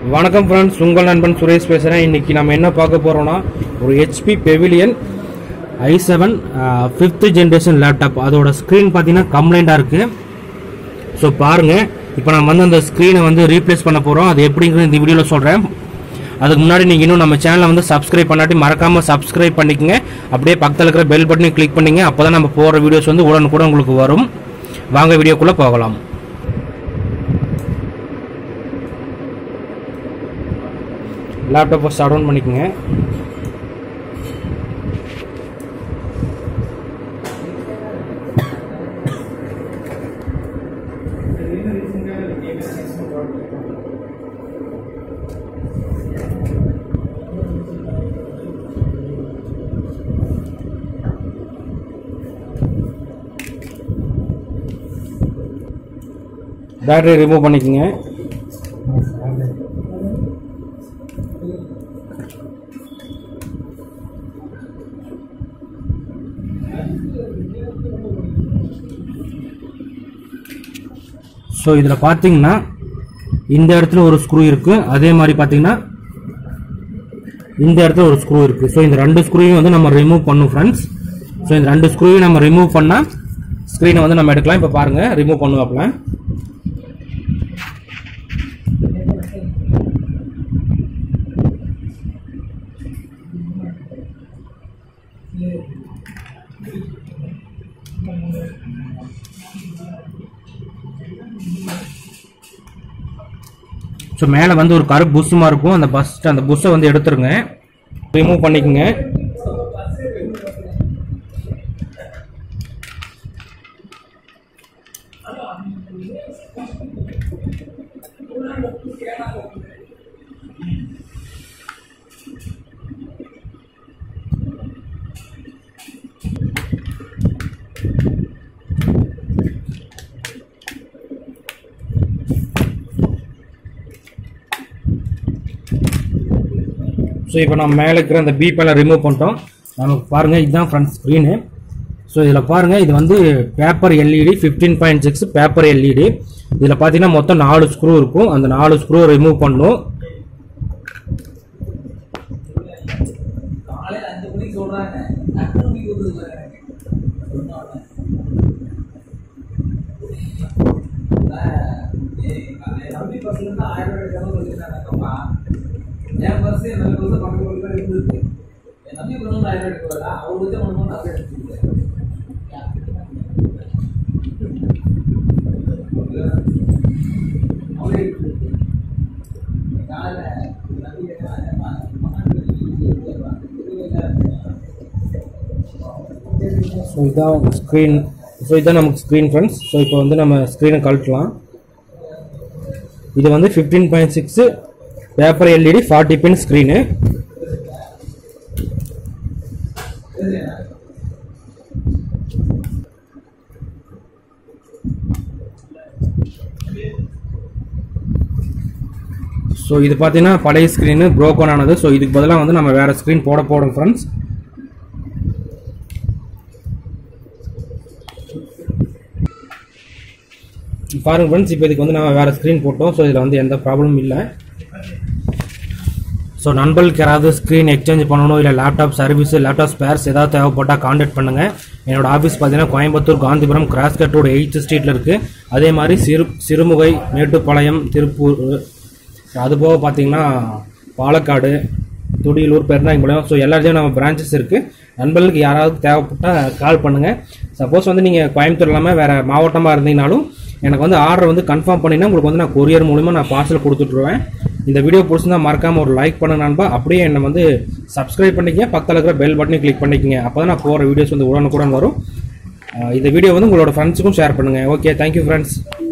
வணக்கம் ஃப்ரெண்ட்ஸ் உங்கள் நண்பன் சுரேஷ் பேசுகிறேன் இன்னைக்கு நம்ம என்ன பார்க்க போகிறோம்னா ஒரு HP Pavilion i seven fifth generation laptop அதோட ஸ்க்ரீன் பார்த்தீங்கன்னா கம்ப்ளைண்ட்டாக இருக்குது ஸோ பாருங்கள் இப்போ நம்ம வந்து அந்த ஸ்க்ரீனை வந்து ரீப்ளேஸ் பண்ண போகிறோம் அது எப்படிங்கிறது இந்த வீடியோவில் சொல்கிறேன் அதுக்கு முன்னாடி நீங்கள் இன்னும் நம்ம சேனலை வந்து சப்ஸ்கிரைப் பண்ணாட்டி மறக்காமல் சப்ஸ்கிரைப் பண்ணிக்கங்க அப்படியே பக்கத்தில் இருக்கிற பெல் பட்டனையும் கிளிக் பண்ணிங்க அப்போ தான் நம்ம போகிற வீடியோஸ் வந்து உடனுக்குடன் உங்களுக்கு வரும் வாங்க வீடியோக்குள்ளே போகலாம் லேப்டாப்பை ஷட் டவுன் பண்ணிக்கோங்க பேட்டரி ரிமூவ் பண்ணிக்கோங்க ஸோ இதில் பார்த்தீங்கன்னா இந்த இடத்துல ஒரு ஸ்க்ரூ இருக்குது அதே மாதிரி பார்த்தீங்கன்னா இந்த இடத்துல ஒரு ஸ்க்ரூ இருக்குது ஸோ இந்த ரெண்டு ஸ்க்ரூவையும் வந்து நம்ம ரிமூவ் பண்ணும் ஃப்ரெண்ட்ஸ் ஸோ இந்த ரெண்டு ஸ்க்ரூவையும் நம்ம ரிமூவ் பண்ணால் ஸ்க்ரீனை வந்து நம்ம எடுக்கலாம் இப்போ பாருங்கள் ரிமூவ் பண்ணுவாப்ல ஸோ மேலே வந்து ஒரு கருப்பு புஷ்ஷுமா இருக்கும் அந்த பஸ் அந்த புஷ்ஷை வந்து எடுத்துருங்க ரிமூவ் பண்ணிக்கோங்க ஸோ இப்போ நம்ம மேலே இருக்கிற அந்த பி பேனல் ரிமூவ் பண்ணிட்டோம் நமக்கு பாருங்கள் இதுதான் ஃப்ரண்ட் ஸ்க்ரீனு ஸோ இதில் பாருங்கள் இது வந்து paper LED fifteen point six paper LED இதில் பார்த்தீங்கன்னா மொத்தம் நாலு ஸ்க்ரூ இருக்கும் அந்த நாலு ஸ்க்ரூ ரிமூவ் பண்ணணும் காலையில அஞ்சு மணிக்கு சொல்றாங்க அஞ்சு மணிக்கு வந்து சொன்னோன்னே தம்பி பஸ்ல இருந்து ஆயிரம் ரூபாய் எடுக்கணும்னு சொல்லியிருக்காங்கப்பா என் பஸ் என் தம்பி பஸ் பக்கத்து பக்கத்துல இருந்தது என் தம்பி கொண்டு வந்து ஆயிரம் ரூபாய் எடுக்கக்கூடாதா அவர் வச்சு ஒன்று ஒன்று அப்படியே எடுத்துக்கிட்டேன் அவரே எடுத்துக்கிட்டு காலைல தம்பி கேட்டாங்க ஸோ இதான் ஸ்க்ரீன் ஸோ இதான் நமக்கு ஸ்க்ரீன் ஃப்ரெண்ட்ஸ் ஸோ இப்போ வந்து நம்ம ஸ்க்ரீனை கழட்டலாம் இது வந்து fifteen point six paper LED forty pin screen so இது பார்த்தீங்கன்னா பழைய ஸ்க்ரீனு ப்ரோக்கன் ஆனது ஸோ இதுக்கு பதிலாக வந்து நம்ம வேறு ஸ்க்ரீன் போட போகிறோம் ஃப்ரெண்ட்ஸ் பாருங்க ஃப்ரெண்ட்ஸ் இப்போ இதுக்கு வந்து நம்ம வேறு ஸ்க்ரீன் போட்டோம் ஸோ இதில் வந்து எந்த ப்ராப்ளமும் இல்லை ஸோ நண்பர்களுக்கு யாராவது ஸ்க்ரீன் எக்ஸ்சேஞ்ச் பண்ணணும் இல்லை லேப்டாப் சர்வீஸ் லேப்டாப் ஸ்பேர்ஸ் ஏதாவது தேவைப்பட்டால் காண்டாக்ட் பண்ணுங்கள் என்னோட ஆஃபீஸ் பார்த்தீங்கன்னா கோயம்புத்தூர் காந்திபுரம் கிராஸ்கட்டோட எயித்து ஸ்ட்ரீட்டில் இருக்குது அதே மாதிரி சிறு சிறுமுகை மேட்டுப்பாளையம் திருப்பூர் அதுபோக பார்த்தீங்கன்னா பாலக்காடு துடியலூர் பெருநாயகுளம் ஸோ எல்லாத்தையும் நம்ம பிரான்ச்சஸ் இருக்குது நண்பர்களுக்கு யாராவது தேவைப்பட்டால் கால் பண்ணுங்கள் சப்போஸ் வந்து நீங்கள் கோயம்புத்தூர் இல்லாமல் வேறு மாவட்டமாக இருந்தீங்கனாலும் எனக்கு வந்து ஆர்டர் வந்து கன்ஃபார்ம் பண்ணினா உங்களுக்கு வந்து நான் கொரியர் மூலிமா நான் பார்சல் கொடுத்துட்ருவேன் இந்த வீடியோ பிடிச்சிருந்தா மறக்காமல் ஒரு லைக் பண்ண நண்பா அப்படியே என்னை வந்து சப்ஸ்கிரைப் பண்ணிக்கங்க பக்கத்தில் இருக்கிற பெல் பட்டனையும் கிளிக் பண்ணிக்கங்க அப்போ தான் நான் போகிற வீடியோஸ் வந்து உடனுக்குடன் வரும் அஹ் இந்த வீடியோ வந்து உங்களோட ஃப்ரெண்ட்ஸுக்கும் ஷேர் பண்ணுங்கள் ஓகே தேங்க்யூ ஃப்ரெண்ட்ஸ்